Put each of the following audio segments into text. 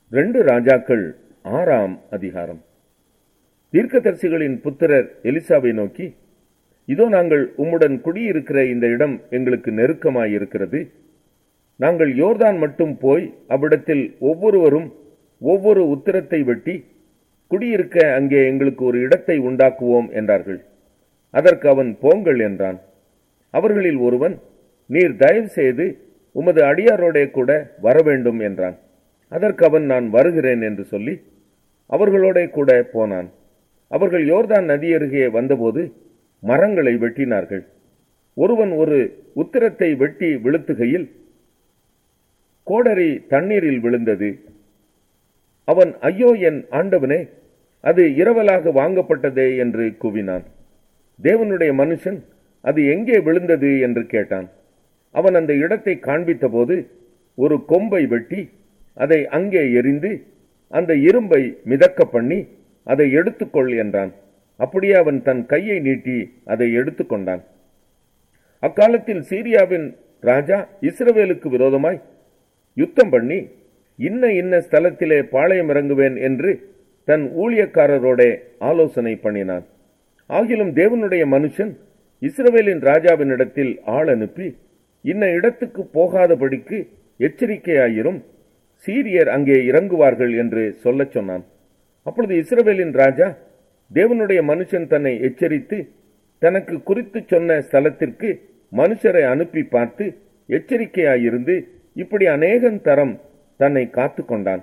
ரெண்டு ராஜாக்கள் ஆறாம் அதிகாரம் தீர்க்கதரிசிகளின் புத்திரர் எலிசாவை நோக்கி இதோ நாங்கள் உம்முடன் குடியிருக்கிற இந்த இடம் எங்களுக்கு நெருக்கமாயிருக்கிறது நாங்கள் யோர்தான் மட்டும் போய் அவ்விடத்தில் ஒவ்வொருவரும் ஒவ்வொரு உத்திரத்தை வெட்டி குடியிருக்க அங்கே எங்களுக்கு ஒரு இடத்தை உண்டாக்குவோம் என்றார்கள் அதற்கு அவன் போங்கள் என்றான் அவர்களில் ஒருவன் நீர் தயவு செய்து உமது அடியாரோடே கூட வரவேண்டும் என்றான் அதற்கு அவன் நான் வருகிறேன் என்று சொல்லி அவர்களோடே கூட போனான் அவர்கள் யோர்தான் நதியருகே வந்தபோது மரங்களை வெட்டினார்கள் ஒருவன் ஒரு உத்திரத்தை வெட்டி விழுத்துகையில் கோடரி தண்ணீரில் விழுந்தது அவன் ஐயோ என் ஆண்டவனே அது இரவலாக வாங்கப்பட்டதே என்று கூவினான் தேவனுடைய மனுஷன் அது எங்கே விழுந்தது என்று கேட்டான் அவன் அந்த இடத்தை காண்பித்தபோது ஒரு கொம்பை வெட்டி அதை அங்கே எரிந்து அந்த இரும்பை மிதக்க பண்ணி அதை எடுத்துக்கொள் என்றான் அப்படியே அவன் தன் கையை நீட்டி அதை எடுத்துக்கொண்டான் அக்காலத்தில் சீரியாவின் ராஜா இஸ்ரவேலுக்கு விரோதமாய் யுத்தம் பண்ணி இன்ன இன்ன ஸ்தலத்திலே பாளையம் இறங்குவேன் என்று தன் ஊழியக்காரரோட ஆலோசனை பண்ணினான் ஆகிலும் தேவனுடைய மனுஷன் இஸ்ரவேலின் ராஜாவினிடத்தில் ஆள் அனுப்பி இன்ன இடத்துக்கு போகாதபடிக்கு எச்சரிக்கையாயிரும் சீரியர் அங்கே இறங்குவார்கள் என்று சொல்லச் சொன்னான் அப்பொழுது இஸ்ரவேலின் ராஜா தேவனுடைய மனுஷன் தன்னை எச்சரித்து தனக்கு குறித்து சொன்ன ஸ்தலத்திற்கு மனுஷரை அனுப்பி பார்த்து எச்சரிக்கையாயிருந்து இப்படி அநேகம் தரம் தன்னை காத்து கொண்டான்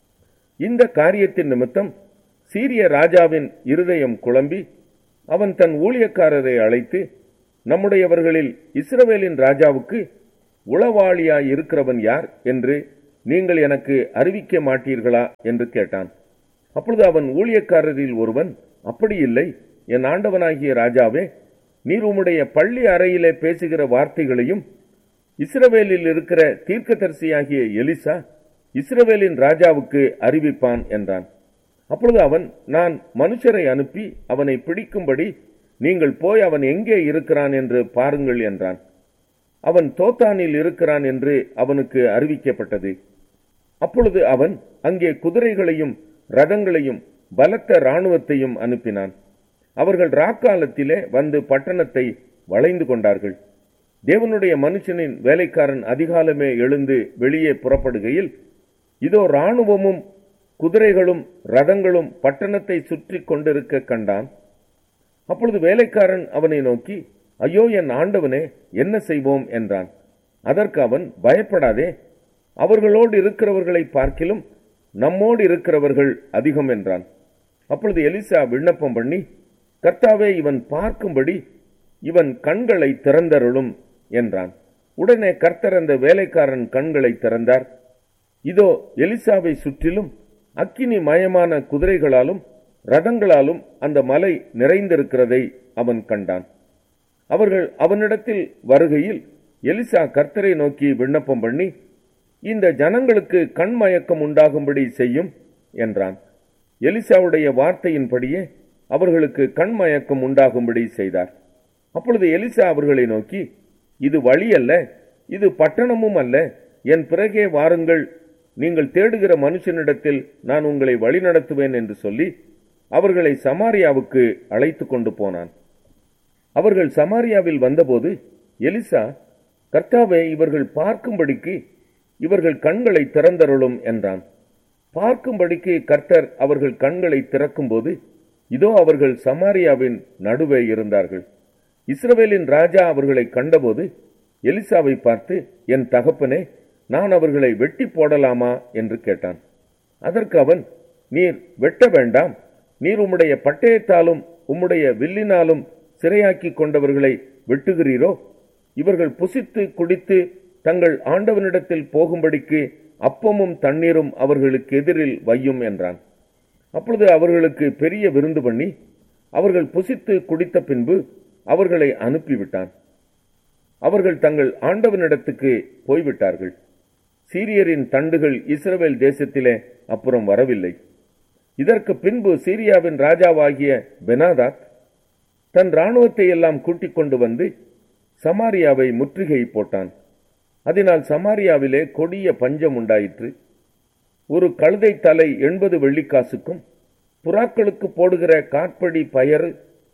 இந்த காரியத்தின் நிமித்தம் சீரிய ராஜாவின் இருதயம் குழம்பி அவன் தன் ஊழியக்காரரை அழைத்து நம்முடையவர்களில் இஸ்ரவேலின் ராஜாவுக்கு உளவாளியாய் இருக்கிறவன் யார் என்று நீங்கள் எனக்கு அறிவிக்க மாட்டீர்களா என்று கேட்டான் அப்பொழுது அவன் ஊழியக்காரரில் ஒருவன் அப்படி இல்லை என் ஆண்டவனாகிய ராஜாவே நீர் உம்முடைய பள்ளி அறையிலே பேசுகிற வார்த்தைகளையும் இஸ்ரவேலில் இருக்கிற தீர்க்கதரிசியாகிய எலிசா இஸ்ரவேலின் ராஜாவுக்கு அறிவிப்பான் என்றான் அப்பொழுது அவன் நான் மனுஷரை அனுப்பி அவனை பிடிக்கும்படி நீங்கள் போய் அவன் எங்கே இருக்கிறான் என்று பாருங்கள் என்றான் அவன் தோத்தானில் இருக்கிறான் என்று அவனுக்கு அறிவிக்கப்பட்டது அப்பொழுது அவன் அங்கே குதிரைகளையும் ரதங்களையும் பலத்த இராணுவத்தையும் அனுப்பினான் அவர்கள் ராக்காலத்திலே வந்து பட்டணத்தை வளைந்து கொண்டார்கள் தேவனுடைய மனுஷனின் வேலைக்காரன் அதிகாலமே எழுந்து வெளியே புறப்படுகையில் இதோ இராணுவமும் குதிரைகளும் ரதங்களும் பட்டணத்தை சுற்றி கொண்டிருக்க கண்டான் அப்பொழுது வேலைக்காரன் அவனை நோக்கி ஐயோ என் ஆண்டவனே என்ன செய்வோம் என்றான் அதற்கு அவன் பயப்படாதே அவர்களோடு இருக்கிறவர்களை பார்க்கிலும் நம்மோடு இருக்கிறவர்கள் அதிகம் என்றான் அப்பொழுது எலிசா விண்ணப்பம் பண்ணி கர்த்தாவே இவன் பார்க்கும்படி இவன் கண்களை திறந்தருளும் என்றான் உடனே கர்த்தர் அந்த வேலைக்காரன் கண்களை திறந்தார் இதோ எலிசாவை சுற்றிலும் அக்கினி மயமான குதிரைகளாலும் ரதங்களாலும் அந்த மலை நிறைந்திருக்கிறதை அவன் கண்டான் அவர்கள் அவனிடத்தில் வருகையில் எலிசா கர்த்தரை நோக்கி விண்ணப்பம் பண்ணி இந்த ஜனங்களுக்கு கண்மயக்கம் உண்டாகும்படி செய்யும் என்றான் எலிசாவுடைய வார்த்தையின்படியே அவர்களுக்கு கண்மயக்கம் உண்டாகும்படி செய்தார் அப்பொழுது எலிசா அவர்களை நோக்கி இது வழி அல்ல இது பட்டணமும் அல்ல என் பிறகே வாருங்கள் நீங்கள் தேடுகிற மனுஷனிடத்தில் நான் உங்களை வழிநடத்துவேன் என்று சொல்லி அவர்களை சமாரியாவுக்கு அழைத்து கொண்டு போனான் அவர்கள் சமாரியாவில் வந்தபோது எலிசா கர்த்தாவே இவர்கள் பார்க்கும்படிக்கு இவர்கள் கண்களை திறந்தருளும் என்றான் பார்க்கும்படிக்கு கர்த்தர் அவர்கள் கண்களை திறக்கும்போது இதோ அவர்கள் சமாரியாவின் நடுவே இருந்தார்கள் இஸ்ரவேலின் ராஜா அவர்களை கண்டபோது எலிசாவை பார்த்து என் தகப்பனே நான் அவர்களை வெட்டி போடலாமா என்று கேட்டான் அதற்கு அவன் நீர் வெட்ட வேண்டாம் நீர் உம்முடைய பட்டயத்தாலும் உம்முடைய வில்லினாலும் சிறையாக்கி கொண்டவர்களை வெட்டுகிறீரோ இவர்கள் புசித்து குடித்து தங்கள் ஆண்டவனிடத்தில் போகும்படிக்கு அப்பமும் தண்ணீரும் அவர்களுக்கு எதிரில் வையும் என்றான் அப்பொழுது அவர்களுக்கு பெரிய விருந்து பண்ணி அவர்கள் புசித்து குடித்த பின்பு அவர்களை அனுப்பிவிட்டான் அவர்கள் தங்கள் ஆண்டவனிடத்துக்கு போய்விட்டார்கள் சீரியரின் தண்டுகள் இஸ்ரவேல் தேசத்திலே அப்புறம் வரவில்லை இதற்கு பின்பு சீரியாவின் ராஜாவாகிய பெனாதாத் தன் இராணுவத்தை எல்லாம் கூட்டிக் கொண்டு வந்து சமாரியாவை முற்றுகை போட்டான் அதனால் சமாரியாவிலே கொடிய பஞ்சம் உண்டாயிற்று ஒரு கழுதை தலை எண்பது வெள்ளிக்காசுக்கும் புறாக்களுக்கு போடுகிற காட்படி பயறு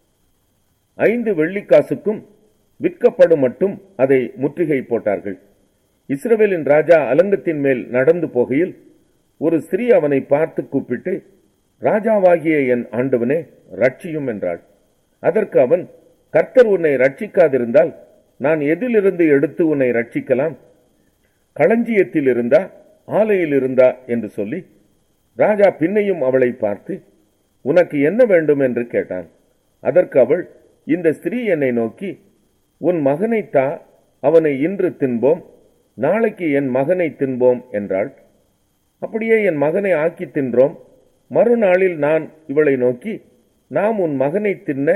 ஐந்து வெள்ளிக்காசுக்கும் விற்கப்படும் மட்டும் அதை முற்றுகை போட்டார்கள் இஸ்ரவேலின் ராஜா அலங்கத்தின் மேல் நடந்து போகையில் ஒரு ஸ்திரீ அவனை பார்த்து கூப்பிட்டு ராஜாவாகிய என் ஆண்டவனே ரட்சியும் என்றாள் அதற்கு அவன் கர்த்தர் உன்னை ரட்சிக்காதிருந்தால் நான் எதிலிருந்து எடுத்து உன்னை ரட்சிக்கலாம் களஞ்சியத்தில் இருந்தா ஆலையில் இருந்தா என்று சொல்லி ராஜா பின்னையும் அவளை பார்த்து உனக்கு என்ன வேண்டும் என்று கேட்டான் அதற்கு அவள் இந்த ஸ்திரீ என்னை நோக்கி உன் மகனை தா அவனை இன்று தின்போம் நாளைக்கு என் மகனை தின்போம் என்றாள் அப்படியே என் மகனை ஆக்கி தின்றோம் மறுநாளில் நான் இவளை நோக்கி நாம் உன் மகனை தின்ன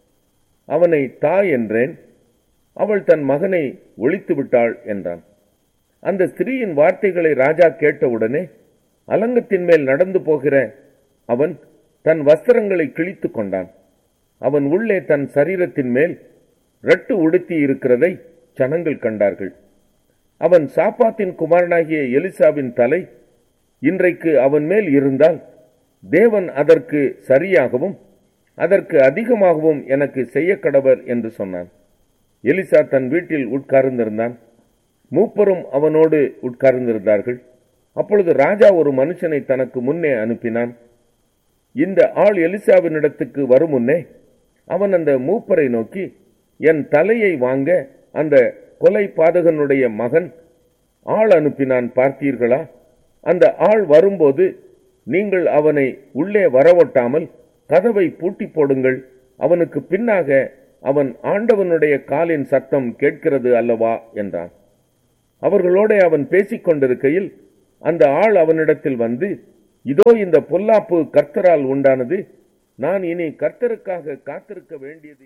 அவனை தா என்றேன் அவள் தன் மகனை ஒழித்து விட்டாள் என்றான் அந்த ஸ்திரீயின் வார்த்தைகளை ராஜா கேட்டவுடனே அலங்கத்தின் மேல் நடந்து போகிற அவன் தன் வஸ்திரங்களை கிழித்துக் கொண்டான் அவன் உள்ளே தன் சரீரத்தின் மேல் ரட்டு உடுத்தி இருக்கிறதை ஜனங்கள் கண்டார்கள் அவன் சாப்பாத்தின் குமாரனாகிய எலிசாவின் தலை இன்றைக்கு அவன் மேல் இருந்தால் தேவன் அதற்கு சரியாகவும் அதற்கு அதிகமாகவும் எனக்கு செய்ய கடவர் என்று சொன்னான் எலிசா தன் வீட்டில் உட்கார்ந்திருந்தான் மூப்பரும் அவனோடு உட்கார்ந்திருந்தார்கள் அப்பொழுது ராஜா ஒரு மனுஷனை தனக்கு முன்னே அனுப்பினான் இந்த ஆள் எலிசாவினிடத்துக்கு வரும் முன்னே அவன் அந்த மூப்பரை நோக்கி என் தலையை வாங்க அந்த கொலை பாதகனுடைய மகன் ஆள் அனுப்பினான் பார்த்தீர்களா அந்த ஆள் வரும்போது நீங்கள் அவனை உள்ளே வரவொட்டாமல் கதவை பூட்டி போடுங்கள் அவனுக்கு பின்னாக அவன் ஆண்டவனுடைய காலின் சத்தம் கேட்கிறது அல்லவா என்றான் அவர்களோட அவன் பேசிக் கொண்டிருக்கையில் அந்த ஆள் அவனிடத்தில் வந்து இதோ இந்த பொல்லாப்பு கர்த்தரால் உண்டானது நான் இனி கர்த்தருக்காக காத்திருக்க வேண்டியது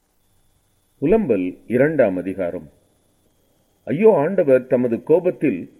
புலம்பல் இரண்டாம் அதிகாரம் ஐயோ ஆண்டவர் தமது கோபத்தில்